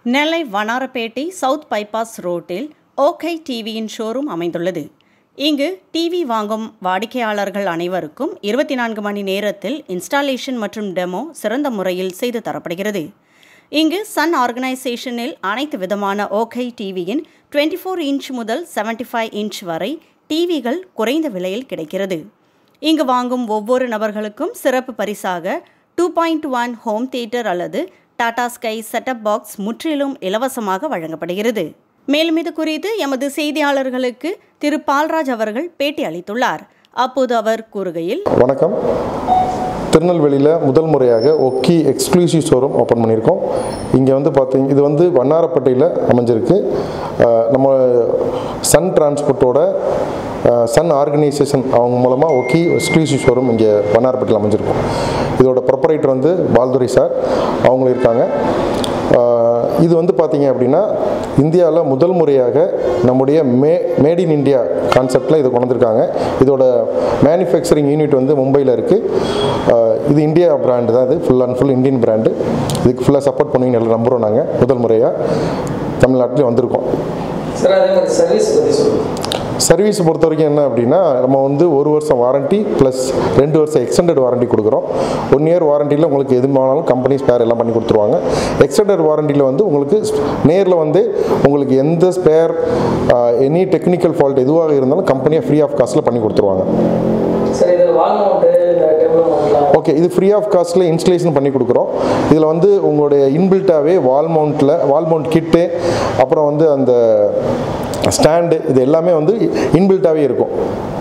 நெல்லை Vannarapettai south bypass ரோட்டில் ஓகை டிவியின் showroom அமைந்துள்ளது இங்கு டிவி வாங்கும் வாடிக்கையாளர்கள் அனைவருக்கும் இருபத்தி நான்கு மணி நேரத்தில் இன்ஸ்டாலேஷன் மற்றும் டெமோ சிறந்த முறையில் செய்து தரப்படுகிறது இங்கு சன் ஆர்கனைசேஷனில் அனைத்து விதமான ஓகை டிவியின் 24 ஃபோர் இன்ச் முதல் 75 ஃபைவ் இன்ச் வரை டிவிகள் குறைந்த விலையில் கிடைக்கிறது இங்கு வாங்கும் ஒவ்வொரு நபர்களுக்கும் சிறப்பு பரிசாக two point one home theatre அல்லது டாடா ஸ்கை செட்டப் பாக்ஸ் முற்றிலும் இலவசமாக வழங்கப்படுகிறது மேலும் இது குறித்து எமது செய்தியாளர்களுக்கு திரு பால்ராஜ் அவர்கள் பேட்டி அளித்துள்ளார் அப்போது அவர் கூறுகையில் வணக்கம் திருநெல்வேலியில் முதல் முறையாக ஒக்கி எக்ஸ்க்ளூசிவ் ஷோரூம் ஓப்பன் பண்ணியிருக்கோம் இங்கே வந்து பார்த்தீங்க இது வந்து வண்ணாரப்பேட்டையில் அமைஞ்சிருக்கு அஹ் நம்ம சன் டிரான்ஸ்போர்ட்டோட சன் ஆர்கனைசேஷன் அவங்க மூலமாக ஒக்கி எக்ஸ்க்ளூசிவ் ஷோரூம் இங்கே வண்ணாரப்பேட்டையில் அமைஞ்சிருக்கும் இதோட ப்ரொப்பரேட்டர் வந்து பால்துரை சார் அவங்களும் இருக்காங்க ஆஹ் இது வந்து பார்த்தீங்க அப்படின்னா இந்தியாவில் முதல் முறையாக நம்முடைய மே மேட் இன் இந்தியா கான்செப்டில் இதை கொண்டு வந்திருக்காங்க இதோட மேனுஃபேக்சரிங் யூனிட் வந்து மும்பையில் இருக்குது இது இந்தியா பிராண்டு தான் இது full and full Indian brand இதுக்கு ஃபுல்லாக சப்போர்ட் பண்ணுவீங்க எல்லாம் நம்புகிறோம் நாங்கள் முதல் முறையாக தமிழ்நாட்டில் வந்திருக்கோம் சார் அதே மாதிரி சர்வீஸ் பற்றி சொல்லுங்கள் சர்வீஸ் பொறுத்த வரைக்கும் என்ன அப்படின்னா நம்ம வந்து ஒரு வருஷம் வாரண்டி ப்ளஸ் ரெண்டு வருஷம் எக்ஸ்டெண்டட் வாரண்டி கொடுக்குறோம் ஒன் இயர் வாரண்டியில் உங்களுக்கு எது வேணாலும் கம்பெனி ஸ்பேர் எல்லாம் பண்ணி கொடுத்துருவாங்க எக்ஸ்டெண்டட் வாரண்டியில் வந்து உங்களுக்கு நேரில் வந்து உங்களுக்கு எந்த ஸ்பேர் எனி டெக்னிக்கல் ஃபால்ட் எதுவாக இருந்தாலும் கம்பெனியாக ஃப்ரீ ஆஃப் காஸ்ட்டில் பண்ணி கொடுத்துருவாங்க சார் இது வால் மவுண்ட்டு இந்த டேபிள் மவுண்ட்லாம் ஓகே இது ஃப்ரீ ஆஃப் காஸ்ட்டில் இன்ஸ்டலேஷன் பண்ணி கொடுக்குறோம் இதில் வந்து உங்களுடைய இன்பில்ட்டாகவே வால் மவுண்ட்டில் வால் மவுண்ட் கிட்டு அப்புறம் வந்து அந்த ஸ்டாண்டு இது எல்லாமே வந்து இன்பில்ட்டாகவே இருக்கும்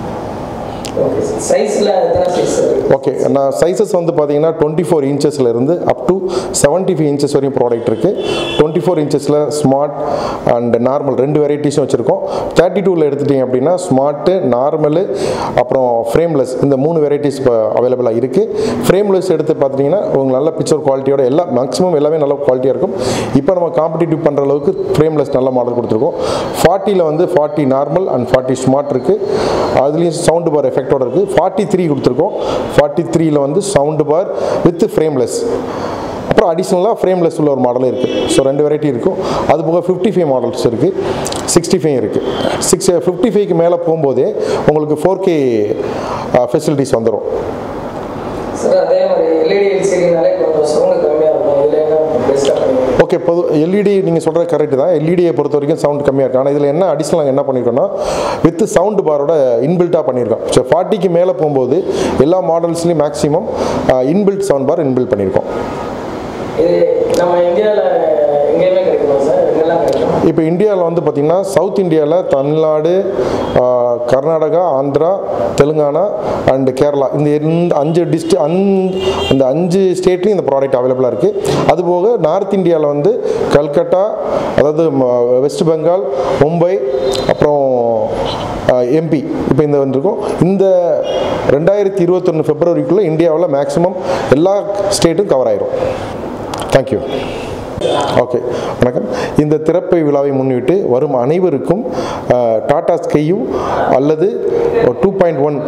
ஓகே சார் சைஸில் எத்தனை சைஸ் சார் ஓகே நான் சைஸஸ் வந்து பார்த்தீங்கன்னா டுவெண்ட்டி ஃபோர் இன்ச்சஸ்லேருந்து up to seventy five inches வரையும் ப்ராடக்ட் இருக்குது டுவெண்ட்டி ஃபோர் இன்ச்சஸில் ஸ்மார்ட் அண்ட் நார்மல் ரெண்டு வெரைட்டிஸும் வச்சுருக்கோம் தேர்ட்டி டூவில் எடுத்துட்டீங்க அப்படின்னா ஸ்மார்ட்டு நார்மலு அப்புறம் ஃப்ரேம்லெஸ் இந்த மூணு வெரைட்டிஸ் இப்போ அவைலபிளாக இருக்குது ஃப்ரேம்லெஸ் எடுத்து பார்த்துட்டிங்கன்னா உங்களுக்கு நல்ல பிக்சர் குவாலிட்டியோட எல்லா மேக்ஸிமம் எல்லாமே நல்ல குவாலிட்டியாக இருக்கும் இப்போ நம்ம காம்படிட்டிவ் பண்ணுற அளவுக்கு ஃப்ரேம்லெஸ் நல்ல மாடல் கொடுத்துருக்கோம் ஃபார்ட்டியில் வந்து forty normal and forty smart இருக்குது அதுலேயும் சவுண்டு பார் எஃபெக்டோட இருக்குது ஃபார்ட்டி த்ரீ கொடுத்துருக்கோம் ஃபார்ட்டி த்ரீயில் வந்து சவுண்டு பார் வித் ஃப்ரேம்லெஸ் அப்புறம் அடிஷ்னலாக ஃப்ரேம்லெஸ் உள்ள ஒரு மாடலும் இருக்குது ஸோ ரெண்டு வெரைட்டி இருக்கும் அது போக ஃபிஃப்டி ஃபைவ் மாடல்ஸ் இருக்குது சிக்ஸ்டி ஃபைவ் இருக்குது சிக்ஸ் ஃபிஃப்டி ஃபைவ்க்கு மேலே போகும்போதே உங்களுக்கு ஃபோர் கே ஃபெசிலிட்டிஸ் வந்துடும் சார் அதே மாதிரி எல்இடி எல்சிடினாலே கொஞ்சம் சவுண்டு கம்மியாக இருக்கும் இதில் என்ன பெஸ்ட்டாக பண்ணுவீங்க ஓகே பொது எல்இடி நீங்கள் சொல்கிறது கரெக்ட் தான் எல்இடியை பொறுத்த வரைக்கும் சவுண்ட் கம்மியாக இருக்கும் ஆனால் இதில் என்ன அடிஷ்னலாக என்ன பண்ணியிருக்கோம்னா வித் சவுண்டு பாரோட இன்பில்ட்டாக பண்ணியிருக்கோம் ஸோ ஃபார்ட்டிக்கு மேலே போகும்போது எல்லா மாடல்ஸ்லையும் maximum inbuilt sound bar inbuilt பண்ணியிருக்கோம் இது நம்ம இந்தியாவில் எங்கேயுமே கிடைக்குமா சார் எங்கெல்லாம் கிடைக்கும் இப்போ இந்தியாவில் வந்து பார்த்திங்கன்னா சவுத் இந்தியாவில் தமிழ்நாடு ஆஹ், கர்நாடகா ஆந்திரா தெலுங்கானா அண்டு கேரளா இந்த இந்த அஞ்சு டிஸ்ட்ரி அந் இந்த அஞ்சு ஸ்டேட்லையும் இந்த ப்ராடக்ட் அவைலபிளாக இருக்குது அதுபோக நார்த் இந்தியாவில் வந்து கல்கட்டா அதாவது ம- வெஸ்ட் பெங்கால் மும்பை அப்புறம் எம்பி இப்போ இந்த வந்திருக்கும் இந்த ரெண்டாயிரத்தி இருபத்தொன்று ஃபெப்ரவரிக்குள்ளே இந்தியாவில் மேக்ஸிமம் எல்லா ஸ்டேட்டும் கவர் ஆயிரும் தேங்க்யூ ஓகே வணக்கம் இந்த திறப்பை விழாவை முன்னிட்டு வரும் அனைவருக்கும் அஹ், டாடா ஸ்கையும் அல்லது டூ பாயிண்ட் ஒன்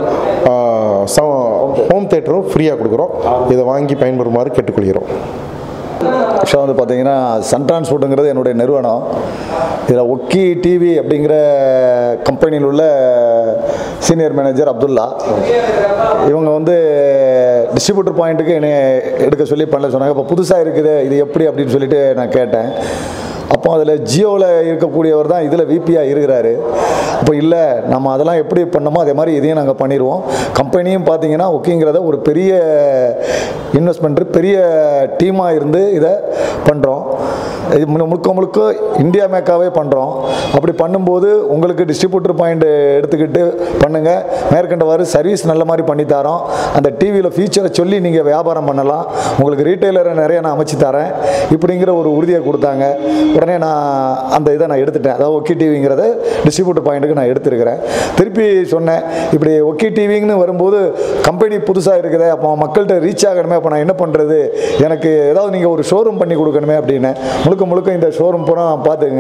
ஹோம் தேட்டரும் ஃப்ரீயாக கொடுக்குறோம் இதை வாங்கி பயன்பெறுமாறு கேட்டுக்கொள்கிறோம் ஆக்சுவலாக வந்து பார்த்தீங்கன்னா சன் டிரான்ஸ்போர்ட்டுங்கிறது என்னுடைய நிறுவனம் இதில் ஒக்கி டிவி அப்படிங்கிற கம்பெனியில் உள்ள சீனியர் மேனேஜர் அப்துல்லா இவங்க வந்து டிஸ்ட்ரிபியூட்டர் பாயிண்ட்டுக்கு என்னை எடுக்க சொல்லி பண்ணல சொன்னாங்க இப்போ புதுசாக இருக்குது இது எப்படி அப்படின்னு சொல்லிட்டு நான் கேட்டேன் அப்போ அதில் ஜியோவில் இருக்கக்கூடியவர் தான் இதில் விபியாக இருக்கிறாரு அப்போ இல்லை நம்ம அதெல்லாம் எப்படி பண்ணோமோ அதே மாதிரி இதையும் நாங்கள் பண்ணிடுவோம் கம்பெனியும் பார்த்தீங்கன்னா ஒக்கிங்கிறத ஒரு பெரிய இன்வெஸ்ட்மெண்ட் பெரிய டீமாக இருந்து இதை பண்ணுறோம் இது முழு- முழுக்க முழுக்க இந்தியா மேக்காவே பண்ணுறோம் அப்படி பண்ணும்போது உங்களுக்கு டிஸ்ட்ரிபியூட்டர் பாயிண்ட் எடுத்துக்கிட்டு பண்ணுங்கள் மேற்கண்டவாறு சர்வீஸ் நல்ல மாதிரி பண்ணி தரோம் அந்த டிவியில் ஃபீச்சரை சொல்லி நீங்கள் வியாபாரம் பண்ணலாம் உங்களுக்கு ரீட்டைலரை நிறைய நான் அமைச்சு தரேன் இப்படிங்கிற ஒரு உறுதியை கொடுத்தாங்க உடனே நான் அந்த இதை நான் எடுத்துட்டேன் அதாவது ஒக்கி டிவிங்கிறத டிஸ்ட்ரிபியூட்டர் பாயிண்ட்டுக்கு நான் எடுத்திருக்கிறேன் திருப்பி சொன்னேன் இப்படி ஒக்கி டிவிங்கன்னு வரும்போது கம்பெனி புதுசாக இருக்குது அப்போ மக்கள்கிட்ட ரீச் ஆகணுமே அப்போ நான் என்ன பண்ணுறது எனக்கு ஏதாவது நீங்கள் ஒரு ஷோரூம் பண்ணி கொடுக்கணுமே அப்படின்னு முழுக்க முழுக்க இந்த ஷோரூம் பூரா பார்த்துக்குங்க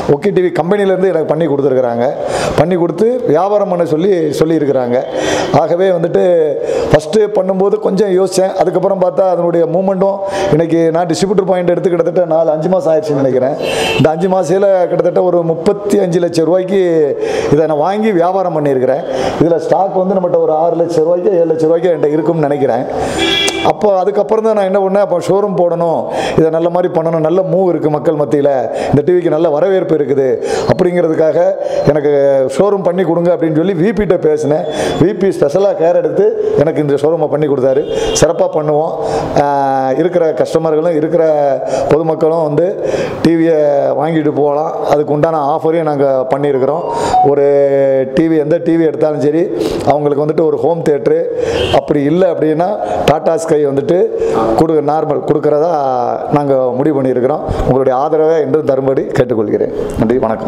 ஒக்கி டிவி கம்பெனிலேருந்து எனக்கு பண்ணி கொடுத்துருக்குறாங்க பண்ணி கொடுத்து வியாபாரம் பண்ண சொல்லி சொல்லியிருக்கிறாங்க ஆகவே வந்துட்டு ஃபஸ்ட்டு பண்ணும்போது கொஞ்சம் யோசித்தேன் அதுக்கப்புறம் பார்த்தா அதனுடைய மூமெண்ட்டும் இன்னைக்கு நான் டிஸ்ட்ரிபியூட்டர் பாயிண்ட் எடுத்து கிட்டத்தட்ட நாலு அஞ்சு மாதம் ஆயிடுச்சுன்னு நினைக்கிறேன் இந்த அஞ்சு மாதத்தில் கிட்டத்தட்ட ஒரு முப்பத்தி அஞ்சு லட்சம் ரூபாய்க்கு இதை நான் வாங்கி வியாபாரம் பண்ணியிருக்கிறேன் இதில் ஸ்டாக் வந்து நம்மகிட்ட ஒரு ஆறு லட்சம் ரூபாய்க்கு ஏழு லட்சம் ரூபாய்க்கு என்கிட்ட இருக்கும்னு நினைக்கிறேன் அப்போ அதுக்கப்புறம் தான் நான் என்ன பண்ணேன் அப்போ ஷோரூம் போடணும் இதை நல்ல மாதிரி பண்ணணும் நல்ல மூவ் இருக்குது மக்கள் மத்தியில் இந்த டிவிக்கு நல்ல வரவேற்பு இருக்குது அப்படிங்கிறதுக்காக எனக்கு ஷோரூம் பண்ணி கொடுங்க அப்படின்னு சொல்லி விபிகிட்ட பேசினேன் விபி ஸ்பெஷலாக கேர் எடுத்து எனக்கு இந்த ஷோரூமை பண்ணி கொடுத்தாரு சிறப்பாக பண்ணுவோம் ஆஹ் இருக்கிற கஸ்டமர்களும் இருக்கிற பொதுமக்களும் வந்து டிவியை வாங்கிட்டு போகலாம் அதுக்கு உண்டான ஆஃபரையும் நாங்கள் பண்ணியிருக்கிறோம் ஒரு டிவி எந்த டிவி எடுத்தாலும் சரி அவங்களுக்கு வந்துட்டு ஒரு ஹோம் தேட்ரு அப்படி இல்லை அப்படின்னா டாடா ஸ்கை வந்துட்டு கொடு நார்மல் கொடுக்குறதா நாங்கள் முடிவு பண்ணியிருக்கிறோம் உங்களுடைய ஆதரவை என்றும் தரும்படி கேட்டுக்கொள்கிறேன் நன்றி வணக்கம்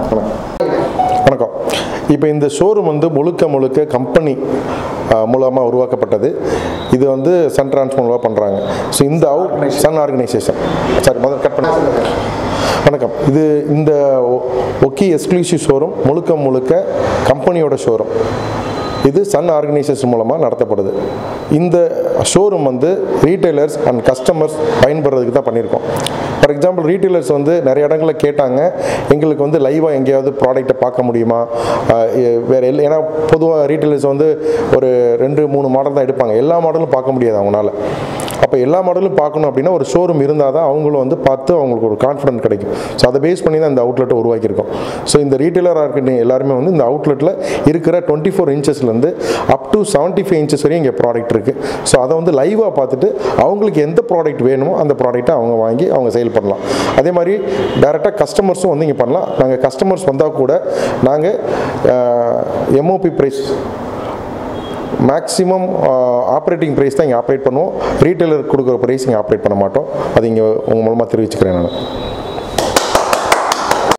வணக்கம் இப்போ இந்த ஷோரூம் வந்து முழுக்க முழுக்க கம்பெனி மூலமாக உருவாக்கப்பட்டது இது வந்து சன் டிரான்ஸ் மூலமாக பண்ணுறாங்க ஸோ இந்த அவுட் சன் ஆர்கனைசேஷன் சாரி முதல்ல கட் பண்ண வணக்கம் இது இந்த ஒ- ஒக்கி எக்ஸ்க்ளூசிவ் ஷோரூம் முழுக்க முழுக்க கம்பெனியோட ஷோரூம் இது சன் ஆர்கனைசேஷன் மூலமாக நடத்தப்படுது இந்த ஷோரூம் வந்து ரீட்டைலர்ஸ் அண்ட் கஸ்டமர்ஸ் பயன்படுறதுக்கு தான் பண்ணியிருக்கோம் ஃபார் எக்ஸாம்பிள் ரீட்டைலர்ஸ் வந்து நிறைய இடங்களில் கேட்டாங்க எங்களுக்கு வந்து லைவாக எங்கேயாவது ப்ராடக்ட்டை பார்க்க முடியுமா ஆஹ் எ- வேற எல் ஏன்னா பொதுவாக ரீட்டைலர்ஸ் வந்து ஒரு ரெண்டு மூணு மாடல் தான் எடுப்பாங்க எல்லா மாடலும் பார்க்க முடியாது அவங்களால அப்போ எல்லா மாடலும் பார்க்கணும் அப்படின்னா ஒரு ஷோரூம் இருந்தால் தான் அவங்களும் வந்து பார்த்து அவங்களுக்கு ஒரு கான்ஃபிடன்ட் கிடைக்கும் ஸோ அதை பேஸ் பண்ணி தான் இந்த அவுட்லெட்டை உருவாக்கியிருக்கோம் ஸோ இந்த ரீட்டைலராக இருக்கட்டும் எல்லாருமே வந்து இந்த அவுட்லெட்டில் இருக்கிற டுவெண்ட்டி ஃபோர் இன்ச்சஸ்லேருந்து up to seventy five inches வரையும் இங்கே ப்ராடக்ட் இருக்குது ஸோ அதை வந்து லைவாக பார்த்துட்டு அவங்களுக்கு எந்த ப்ராடக்ட் வேணுமோ அந்த ப்ராடக்ட்டை அவங்க வாங்கி அவங்க சேல் பண்ணலாம் அதே மாதிரி டேரெக்டாக கஸ்டமர்ஸும் வந்து இங்கே பண்ணலாம் நாங்கள் கஸ்டமர்ஸ் வந்தால் கூட நாங்கள் MOP price maximum operating price தான் இங்கே ஆப்ரேட் பண்ணுவோம் ரீட்டைலர் கொடுக்குற ப்ரைஸ் இங்கே ஆப்ரேட் பண்ண மாட்டோம் அது இங்கே உங்கள் மூலமாக தெரிவிச்சுக்கிறேன் நான்